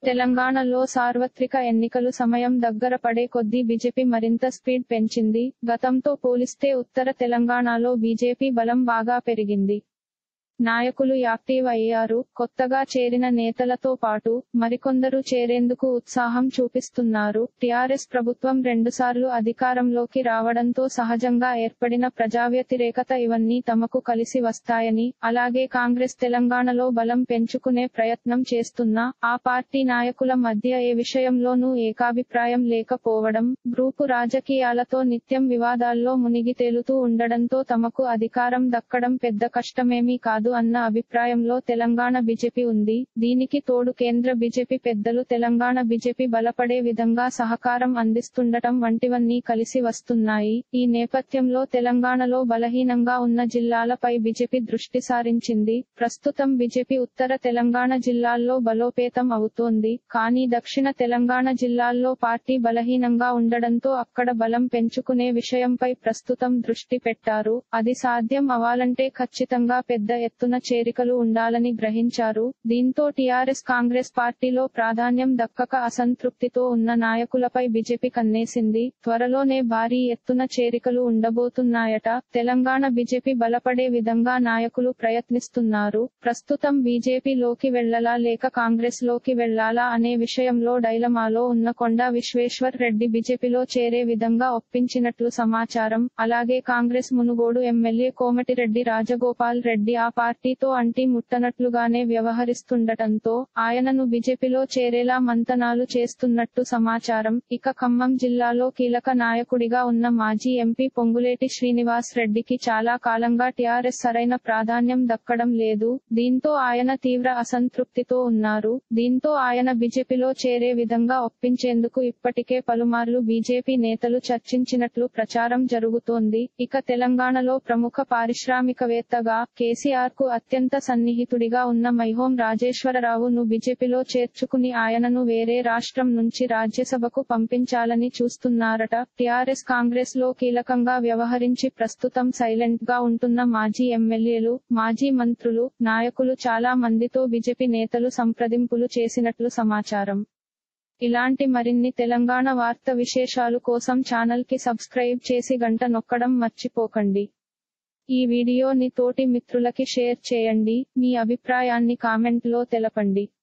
తెలంగాణలో సార్వత్రిక ఎన్నికలు సమయం దగ్గర పడే కొద్దీ బీజేపీ మరింత స్పీడ్ పెంచింది గతంతో పోలిస్తే ఉత్తర తెలంగాణలో బీజేపీ బలం బాగా పెరిగింది నాయకులు యాక్టివ్ అయ్యారు కొత్తగా చేరిన నేతలతో పాటు మరికొందరు చేరేందుకు ఉత్సాహం చూపిస్తున్నారు టిఆర్ఎస్ ప్రభుత్వం రెండుసార్లు అధికారంలోకి రావడంతో సహజంగా ఏర్పడిన ప్రజావ్యతిరేకత ఇవన్నీ తమకు కలిసి వస్తాయని అలాగే కాంగ్రెస్ తెలంగాణలో బలం పెంచుకునే ప్రయత్నం చేస్తున్నా ఆ పార్టీ నాయకుల మధ్య ఏ విషయంలోనూ ఏకాభిప్రాయం లేకపోవడం గ్రూపు రాజకీయాలతో నిత్యం వివాదాల్లో మునిగి తేలుతూ ఉండడంతో తమకు అధికారం దక్కడం పెద్ద కష్టమేమీ కాదు అన్న అభిప్రాయంలో తెలంగాణ బీజేపీ ఉంది దీనికి తోడు కేంద్ర బీజేపీ పెద్దలు తెలంగాణ బీజేపీ బలపడే విధంగా సహకారం అందిస్తుండటం వంటివన్నీ కలిసి వస్తున్నాయి ఈ నేపథ్యంలో తెలంగాణలో బలహీనంగా ఉన్న జిల్లాలపై బీజేపీ దృష్టి సారించింది ప్రస్తుతం బీజేపీ ఉత్తర తెలంగాణ జిల్లాల్లో బలోపేతం అవుతోంది కానీ దక్షిణ తెలంగాణ జిల్లాల్లో పార్టీ బలహీనంగా ఉండడంతో అక్కడ బలం పెంచుకునే విషయంపై ప్రస్తుతం దృష్టి పెట్టారు అది సాధ్యం అవ్వాలంటే ఖచ్చితంగా పెద్ద ఎత్తున చేరికలు ఉండాలని గ్రహించారు దీంతో టీఆర్ఎస్ కాంగ్రెస్ పార్టీలో ప్రాధాన్యం దక్కక అసంతృప్తితో ఉన్న నాయకులపై బీజేపీ కన్నేసింది త్వరలోనే భారీ ఎత్తున చేరికలు ఉండబోతున్నాయట తెలంగాణ బీజేపీ బలపడే విధంగా నాయకులు ప్రయత్నిస్తున్నారు ప్రస్తుతం బీజేపీలోకి వెళ్లలా లేక కాంగ్రెస్ లోకి వెళ్లాలా అనే విషయంలో డైలమాలో ఉన్న కొండా విశ్వేశ్వర్ రెడ్డి బీజేపీలో చేరే విధంగా ఒప్పించినట్లు సమాచారం అలాగే కాంగ్రెస్ మునుగోడు ఎమ్మెల్యే కోమటిరెడ్డి రాజగోపాల్ రెడ్డి ఆ పార్టీతో అంటి ముట్టనట్లుగానే వ్యవహరిస్తుండటంతో ఆయనను బీజేపీలో చేరేలా మంతనాలు చేస్తున్నట్టు సమాచారం ఇక ఖమ్మం జిల్లాలో కీలక నాయకుడిగా ఉన్న మాజీ ఎంపీ పొంగులేటి శ్రీనివాస్ రెడ్డికి చాలా కాలంగా టీఆర్ఎస్ సరైన ప్రాధాన్యం దక్కడం లేదు దీంతో ఆయన తీవ్ర అసంతృప్తితో ఉన్నారు దీంతో ఆయన బీజేపీలో చేరే విధంగా ఒప్పించేందుకు ఇప్పటికే పలుమార్లు బీజేపీ నేతలు చర్చించినట్లు ప్రచారం జరుగుతోంది ఇక తెలంగాణలో ప్రముఖ పారిశ్రామికవేత్తగా కేసీఆర్ కు అత్యంత సన్నిహితుడిగా ఉన్న మైహోం రాజేశ్వరరావును బీజేపీలో చేర్చుకుని ఆయనను వేరే రాష్ట్రం నుంచి రాజ్యసభకు పంపించాలని చూస్తున్నారట టీఆర్ఎస్ కాంగ్రెస్ లో కీలకంగా వ్యవహరించి ప్రస్తుతం సైలెంట్ గా ఉంటున్న మాజీ ఎమ్మెల్యేలు మాజీ మంత్రులు నాయకులు చాలా మందితో బీజేపీ నేతలు సంప్రదింపులు చేసినట్లు సమాచారం ఇలాంటి మరిన్ని తెలంగాణ వార్త విశేషాలు కోసం ఛానల్ కి సబ్స్క్రైబ్ చేసి గంట నొక్కడం మర్చిపోకండి ఈ వీడియోని తోటి మిత్రులకి షేర్ చేయండి మీ అభిప్రాయాన్ని కామెంట్ లో తెలపండి